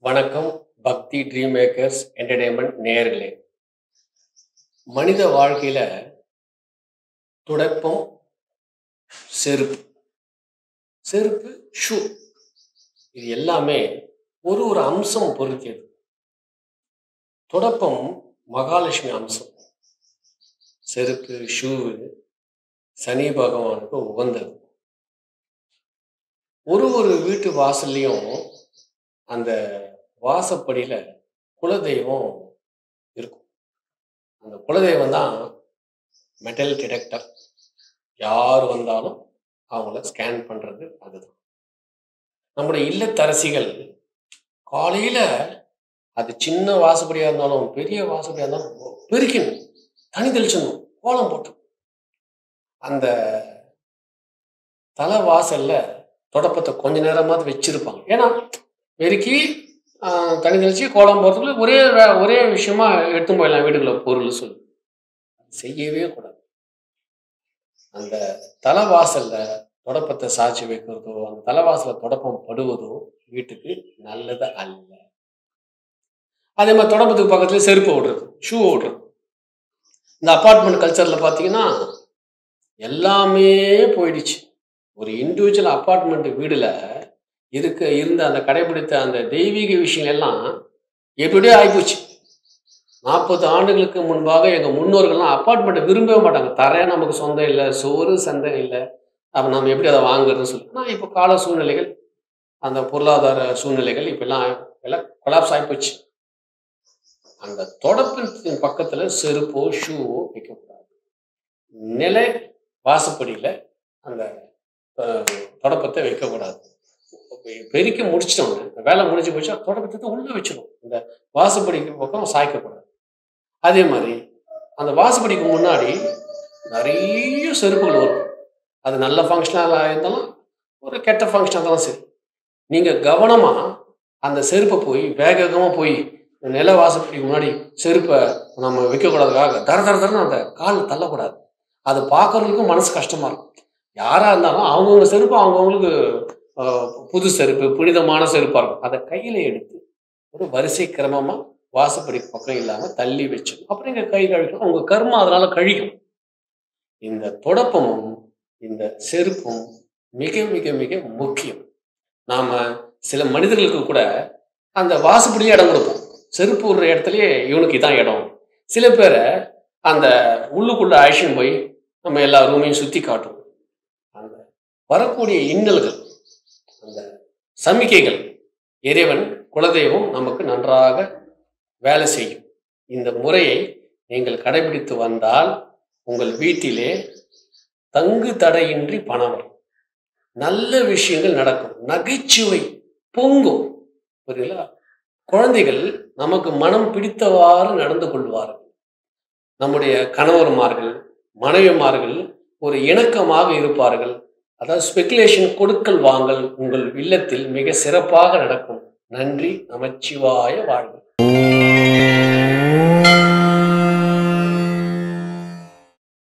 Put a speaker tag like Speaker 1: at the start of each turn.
Speaker 1: வணக்கம் பக்தி dream makers entertainment நேயர்களே மனித வாழ்க்கையில துடைப்பம் செருப்பு செருப்பு ஷூ இது எல்லாமே ஒரு ஒரு அம்சம் பொருத்தியது துடைப்பம் மகாலட்சுமி அம்சம் செருப்பு ஷூ சனி பகவானுக்கு உகந்தது ஒரு ஒரு வீட்டு வாசல்லையும் அந்த வாசப்படியில குலதெய்வம் இருக்கும் அந்த குலதெய்வம் தான் மெட்டல் டிடெக்டர் யார் வந்தாலும் அவங்கள ஸ்கேன் பண்றது அதுதான் நம்முடைய இல்லத்தரசிகள் காலையில அது சின்ன வாசப்படியா இருந்தாலும் பெரிய வாசப்படியா இருந்தாலும் பெருக்கணும் தனி தெளிச்சிடணும் கோலம் போட்டு அந்த தலை வாசல்ல தொடப்பத்தை கொஞ்ச நேரமாவது வச்சிருப்பாங்க ஏன்னா பெருக்கி ஆஹ், தனி தெளிச்சு கோலம் போகிறதுக்குள்ள ஒரே வே- ஒரே விஷயமா எடுத்து போயிடலாம் வீட்டுக்குள்ள பொருள் சொல்லி செய்யவே கூடாது அந்த தலைவாசல்ல தொடப்பத்தை சாட்சி வைக்கிறதோ அந்த தலைவாசல்ல தொடப்பம் படுவதோ வீட்டுக்கு நல்லது அல்ல அதே மாதிரி தொடப்பத்துக்கு பக்கத்துல செருப்பு விடுறது ஷூ விடுறது இந்த அப்பார்ட்மெண்ட் கல்ச்சர்ல பாத்தீங்கன்னா எல்லாமே போயிடுச்சு ஒரு இண்டிவிஜுவல் அப்பார்ட்மெண்ட் வீடுல இருக்க இருந்த அந்த கடைபிடித்த அந்த தெய்வீக விஷயம் எல்லாம் எப்படியோ ஆகிப்போச்சு நாற்பது ஆண்டுகளுக்கு முன்பாக எங்க முன்னோர்கள்லாம் அப்பார்ட்மெண்ட்டை விரும்பவே மாட்டாங்க தரேன் நமக்கு சொந்தம் இல்லை சோறு சந்தை இல்லை அப்போ நம்ம எப்படி அதை வாங்குறதுன்னு சொல்லி ஆனால் இப்போ கால சூழ்நிலைகள் அந்த பொருளாதார சூழ்நிலைகள் இப்பெல்லாம் எல்லாம் கொலாப்ஸ் ஆகிப்போச்சு அந்த தொடப்பின் பக்கத்துல செருப்போ ஷூவோ வைக்கக்கூடாது நிலை வாசப்படியில அந்த அஹ், தொடப்பத்தை வைக்கக்கூடாது பெருக்கி முடிச்சிட்டோங்க வேலை முடிஞ்சு போச்சா தொடப்பத்தை உள்ள வச்சிடும் இந்த வாசப்படிக்கு பக்கம் சாய்க்கக்கூடாது அதே மாதிரி அந்த வாசப்படிக்கு முன்னாடி நிறைய செருப்புகள் வரும் அது நல்ல ஃபங்க்ஷனாக இருந்தாலும் ஒரு கெட்ட ஃபங்க்ஷனாக இருந்தாலும் சரி நீங்கள் கவனமாக அந்த செருப்பை போய் வேக வேகமாக போய் நில வாசப்படிக்கு முன்னாடி செருப்பை நம்ம வைக்கக்கூடாதுக்காக தர தர தரன்னு அந்த கால் தள்ளக்கூடாது அது பார்க்கறதுக்கும் மனசு கஷ்டமாக இருக்கும் யாராக இருந்தாலும் அவங்கவுங்க செருப்பு அவங்கவுங்களுக்கு ஆஹ், புது செருப்பு புனிதமான செருப்பாக இருக்கும் அதை கையில் எடுத்து ஒரு வரிசை கிரமமாக வாசப்படி பக்கம் இல்லாமல் தள்ளி வச்சு அப்புறம் இங்கே கை கழிக்கும் உங்கள் கர்மம் அதனால கழிக்கும் இந்த தொடப்பமும் இந்த செருப்பும் மிக மிக மிக முக்கியம் நாம சில மனிதர்களுக்கு கூட அந்த வாசப்படியே இடம் கொடுப்போம் செருப்பு விடுற இடத்துலயே இவனுக்கு இதான் இடம் சில பேரை அந்த உள்ளுக்குள்ள அழைச்சின்னு போய் நம்ம எல்லா ரூமையும் சுத்தி காட்டும் அந்த வரக்கூடிய இன்னல்கள் அந்த சமிக்கைகள் இறைவன் குலதெய்வம் நமக்கு நன்றாக வேலை செய்யும் இந்த முறையை நீங்கள் கடைபிடித்து வந்தால் உங்கள் வீட்டிலே தங்கு தடையின்றி பணம் வரும் நல்ல விஷயங்கள் நடக்கும் நகைச்சுவை பொங்கும் புரியுங்களா குழந்தைகள் நமக்கு மனம் பிடித்தவாறு நடந்து கொள்வார்கள் நம்முடைய கணவர்மார்கள் மனைவிமார்கள் ஒரு இணக்கமாக இருப்பார்கள் அதாவது ஸ்பெகுலேஷன் கொடுக்கல் வாங்கல் உங்கள் இல்லத்தில் மிக சிறப்பாக நடக்கும் நன்றி நமச்சிவாய வாழ்வு